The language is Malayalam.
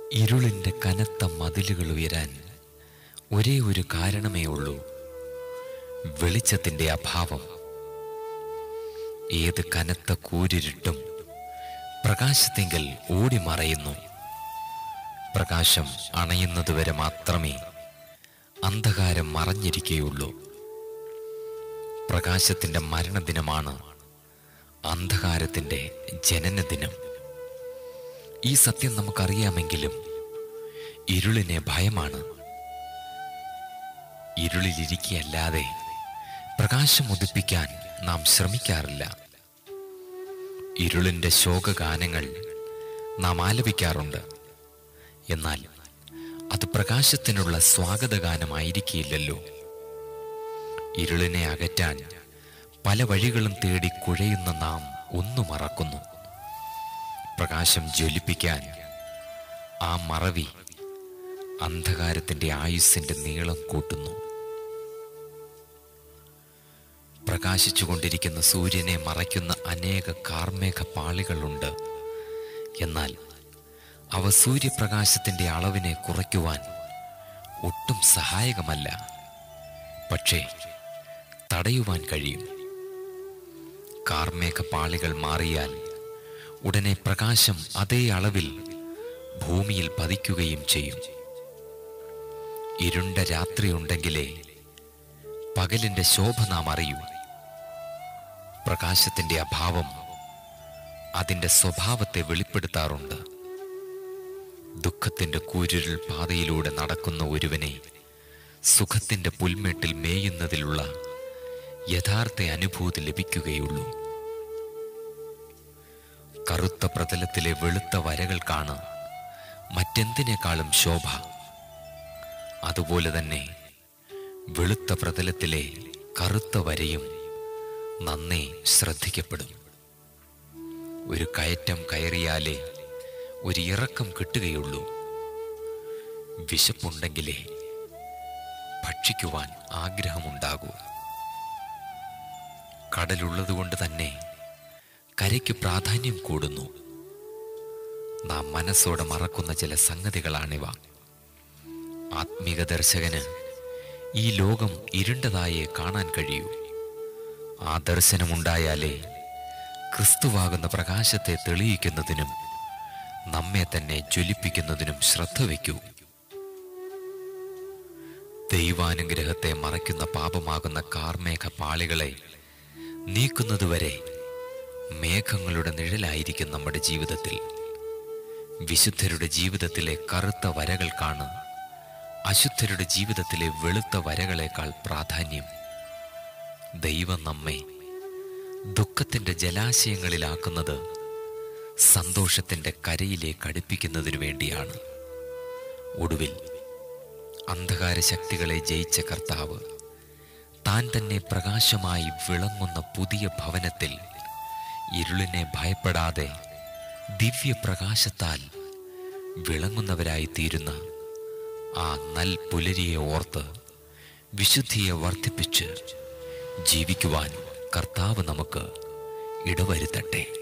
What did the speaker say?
ഇരുളിൻ്റെ കനത്ത മതിലുകൾ ഉയരാൻ ഒരേ ഒരു കാരണമേ ഉള്ളൂ വെളിച്ചത്തിൻ്റെ അഭാവം ഏത് കനത്ത കൂരിരുട്ടും പ്രകാശത്തിങ്കൽ ഓടി മറയുന്നു പ്രകാശം അണയുന്നതുവരെ മാത്രമേ അന്ധകാരം മറഞ്ഞിരിക്കുകയുള്ളൂ പ്രകാശത്തിൻ്റെ മരണദിനമാണ് അന്ധകാരത്തിൻ്റെ ജനനദിനം ഈ സത്യം നമുക്കറിയാമെങ്കിലും ഇരുളിനെ ഭയമാണ് ഇരുളിലിരിക്കുകയല്ലാതെ പ്രകാശം ഉദിപ്പിക്കാൻ നാം ശ്രമിക്കാറില്ല ഇരുളിൻ്റെ ശോകഗാനങ്ങൾ നാം ആലപിക്കാറുണ്ട് എന്നാൽ അത് പ്രകാശത്തിനുള്ള സ്വാഗതഗാനമായിരിക്കില്ലല്ലോ ഇരുളിനെ അകറ്റാൻ പല വഴികളും തേടി കുഴയുന്ന നാം ഒന്നു മറക്കുന്നു പ്രകാശം ജ്വലിപ്പിക്കാൻ ആ മറവി അന്ധകാരത്തിന്റെ ആയുസ്സിന്റെ നീളം കൂട്ടുന്നു പ്രകാശിച്ചുകൊണ്ടിരിക്കുന്ന സൂര്യനെ മറയ്ക്കുന്ന അനേക കാർമേഘ പാളികളുണ്ട് എന്നാൽ അവ സൂര്യപ്രകാശത്തിന്റെ അളവിനെ കുറയ്ക്കുവാൻ ഒട്ടും സഹായകമല്ല പക്ഷേ തടയുവാൻ കഴിയും കാർമേഘ പാളികൾ മാറിയാൽ ഉടനെ പ്രകാശം അതേ അളവിൽ ഭൂമിയിൽ പതിക്കുകയും ചെയ്യും ഇരുണ്ട രാത്രിയുണ്ടെങ്കിലേ പകലിന്റെ ശോഭ നാം അറിയൂ പ്രകാശത്തിന്റെ അഭാവം അതിന്റെ സ്വഭാവത്തെ വെളിപ്പെടുത്താറുണ്ട് ദുഃഖത്തിന്റെ കൂരിരുൾ പാതയിലൂടെ നടക്കുന്ന ഒരുവനെ സുഖത്തിന്റെ പുൽമേട്ടിൽ മേയുന്നതിലുള്ള യഥാർത്ഥ അനുഭൂതി ലഭിക്കുകയുള്ളൂ കറുത്ത പ്രതലത്തിലെ വെളുത്ത വരകൾക്കാണ് മറ്റെന്തിനേക്കാളും ശോഭ അതുപോലെ തന്നെ വെളുത്ത പ്രതലത്തിലെ കറുത്ത വരയും നന്നേ ശ്രദ്ധിക്കപ്പെടും ഒരു കയറ്റം കയറിയാലേ ഒരു ഇറക്കം കിട്ടുകയുള്ളൂ വിശപ്പുണ്ടെങ്കിലേ ഭക്ഷിക്കുവാൻ ആഗ്രഹമുണ്ടാകൂ കടലുള്ളതുകൊണ്ട് തന്നെ കരയ്ക്ക് പ്രാധാന്യം കൂടുന്നു നാം മനസ്സോടെ മറക്കുന്ന ചില സംഗതികളാണിവ ആത്മീക ദർശകന് ഈ ലോകം ഇരുണ്ടതായേ കാണാൻ കഴിയൂ ആ ദർശനമുണ്ടായാലേ ക്രിസ്തുവാകുന്ന പ്രകാശത്തെ തെളിയിക്കുന്നതിനും നമ്മെ തന്നെ ജ്വലിപ്പിക്കുന്നതിനും ശ്രദ്ധ വയ്ക്കൂ ദൈവാനുഗ്രഹത്തെ മറയ്ക്കുന്ന പാപമാകുന്ന കാർമേഘ പാളികളെ നീക്കുന്നതുവരെ മേഘങ്ങളുടെ നിഴലായിരിക്കും നമ്മുടെ ജീവിതത്തിൽ വിശുദ്ധരുടെ ജീവിതത്തിലെ കറുത്ത വരകൾക്കാണ് അശുദ്ധരുടെ ജീവിതത്തിലെ വെളുത്ത വരകളേക്കാൾ പ്രാധാന്യം ദൈവം നമ്മെ ദുഃഖത്തിന്റെ ജലാശയങ്ങളിലാക്കുന്നത് സന്തോഷത്തിന്റെ കരയിലേക്ക് അടുപ്പിക്കുന്നതിനു വേണ്ടിയാണ് ഒടുവിൽ അന്ധകാര ശക്തികളെ ജയിച്ച കർത്താവ് താൻ തന്നെ പ്രകാശമായി വിളങ്ങുന്ന പുതിയ ഭവനത്തിൽ ഇരുളിനെ ഭയപ്പെടാതെ ദിവ്യപ്രകാശത്താൽ വിളങ്ങുന്നവരായി തീരുന്ന ആ നൽ പുലരിയെ ഓർത്ത് വിശുദ്ധിയെ വർദ്ധിപ്പിച്ച് ജീവിക്കുവാൻ കർത്താവ് നമുക്ക് ഇടവരുത്തട്ടെ